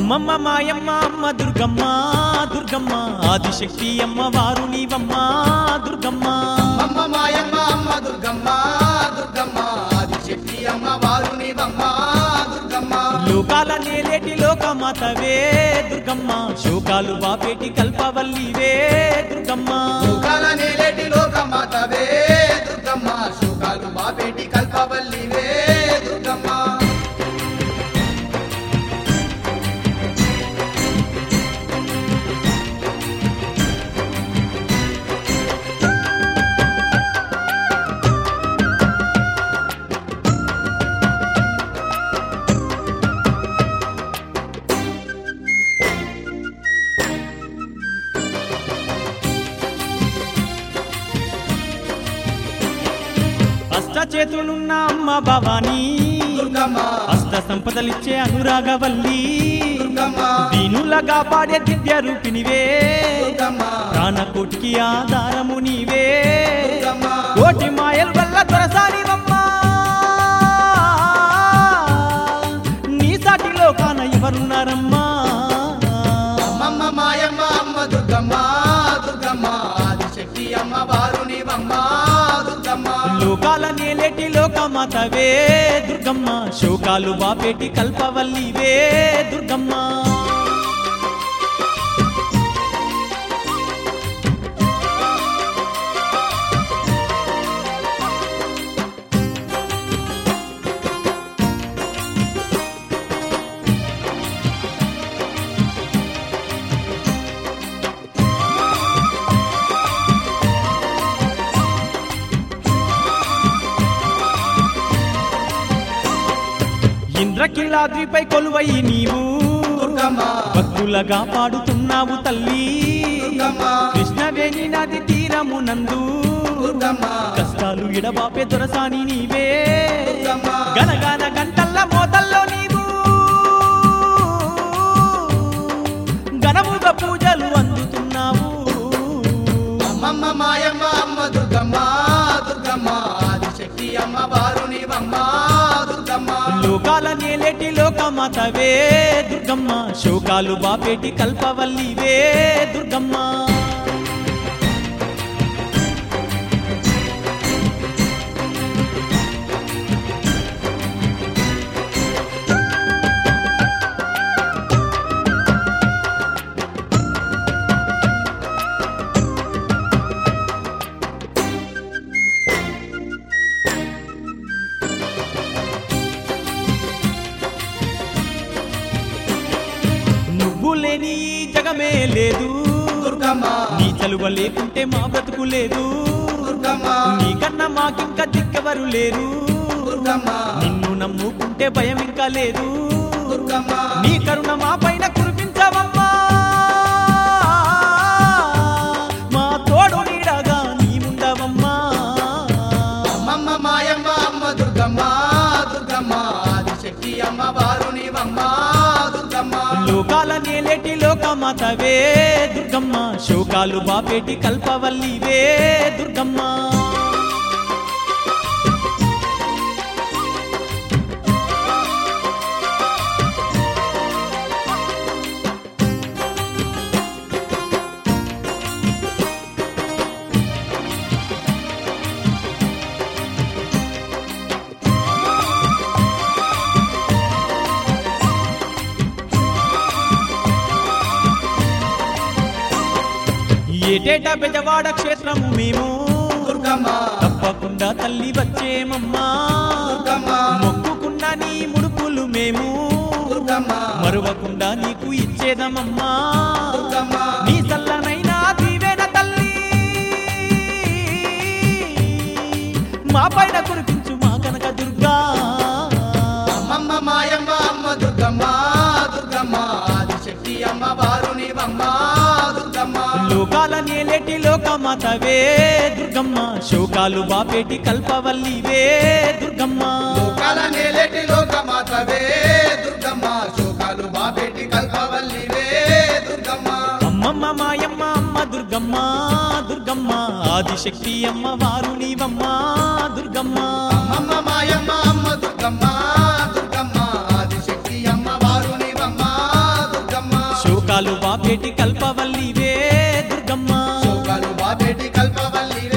అమ్మమ్మ మాయమ్మ అమ్మ దుర్గమ్మ దుర్గమ్మ ఆదిశక్తి అమ్మ వారు నీవమ్మ దుర్గమ్మ అమ్మ మాయమ్మ అమ్మ దుర్గమ్మ దుర్గమ్మ ఆదిశక్తి అమ్మ వారునివమ్మ దుర్గమ్మ లోకాల నేలేటి లోకమాతవే దుర్గమ్మ శోకాలు బాపేటి కల్పవల్లివే దుర్గమ్మ సుఖాల నేలేటి లోకమాతవే దుర్గమ్మ సుఖాలు బాపేటి కల్పవల్లివే దుర్గమ్మ అష్ట చేతులున్న అమ్మ భవానీ దుర్గమ్మ అష్ట సంపదలిచ్చే అనురాగవల్లి దుర్గమ్మ దీనులగా పాడే దివ్య రూపినివే దుర్గమ్మ ప్రాణకోటికి ఆధారము నీవే దుర్గమ్మ కోటి మాయల వల్ల దొరసానివమ్మా నీ సాటిలో కాన ఎవరున్నారమ్మా అమ్మమ్మ మాయమ్మ అమ్మ దుర్గమ్మ దుర్గమ్మ ఆదిశక్తి అమ్మ వారునివమ్మ దుర్గమ్మ లోకాల నేలేటి లోకమాతవే దుర్గమ్మ శోకాలు బాపేటి కల్పవల్లివే దుర్గమ్మ ఇంద్రకిలాద్రిపై కొలువయి నీవు దుర్గమ్మ భక్తులగా పాడుతున్నావు తల్లి దుర్గమ్మ కృష్ణవేణి నది తీరమునందు దుర్గమ్మ కష్టాలు ఎడబాపే దొరసాని నీవే దుర్గమ్మ గనగాన గంటల్ల మోతల్లో నీవు ఘనముగా పూజలు అందుతున్నావు అమ్మమ్మ మాయమ్మ అమ్మ దుర్గమ్మ దుర్గమ్మ ఆదిశక్తి అమ్మ వారునివమ్మ దుర్గమ్మ లోకాల నేలేటి లోకమాతవే దుర్గమ్మ శోకాలు బాపేటి కల్పవల్లివే దుర్గమ్మ నువ్వు లేని ఈ జగమే లేదు దుర్గమ్మ నీ చలువ లేకుంటే మా బ్రతుకు లేదు దుర్గమ్మ నీకన్నా మాకింకా దిక్కెవరు లేరు దుర్గమ్మ నిన్ను నమ్ముకుంటే భయం ఇంకా లేదు దుర్గమ్మ నీ కరుణ మా పైన కురిపించవమ్మా మా తోడు నీడగా నీవుండవమ్మా అమ్మమ్మ మాయమ్మ అమ్మ దుర్గమ్మ దుర్గమ్మ ఆదిశక్తి అమ్మ వారునివమ్మ దుర్గమ్మ లోకాల నేలేటి లోకమాతవే దుర్గమ్మ శోకాలు బాపేటి కల్పవల్లివే దుర్గమ్మ ఏటేటా బెజవాడ క్షేత్రము మేము దుర్గమ్మ తప్పకుండా తల్లి వచ్చేమమ్మా దుర్గమ్మ మొక్కుకున్న నీ ముడుపులు మేము దుర్గమ్మ మరువకుండా నీకు ఇచ్చేదమమ్మా దుర్గమ్మ నీ చల్లనైనా దీవెన తల్లి మా పైన కురిపించు మా కనక దుర్గా అమ్మమ్మ మాయమ్మ అమ్మ దుర్గమ్మ దుర్గమ్మ ఆదిశక్తి అమ్మ వారునివమ్మ దుర్గమ్మ లోకాల నేలేటి లోకమాతవే దుర్గమ్మ శోకాలు బాపేటి కల్పవల్లివే దుర్గమ్మ లోకాల నేలేటి లోకమాతవే దుర్గమ్మ శోకాలు బాబేటి కల్పవల్లివే దుర్గమ్మ అమ్మమ్మ మాయమ్మ అమ్మ దుర్గమ్మ దుర్గమ్మ ఆదిశక్తి అమ్మ వారు నీవమ్మ దుర్గమ్మ అమ్మమ్మ మాయమ్మ అమ్మ దుర్గమ్మ దుర్గమ్మ ఆదిశక్తి అమ్మ వారునివమ్మ దుర్గమ్మ శోకాలు బాపేటి కల్పవల్లివే దుర్గమ్మ శోకాలు బాబేటి కల్పవల్లివే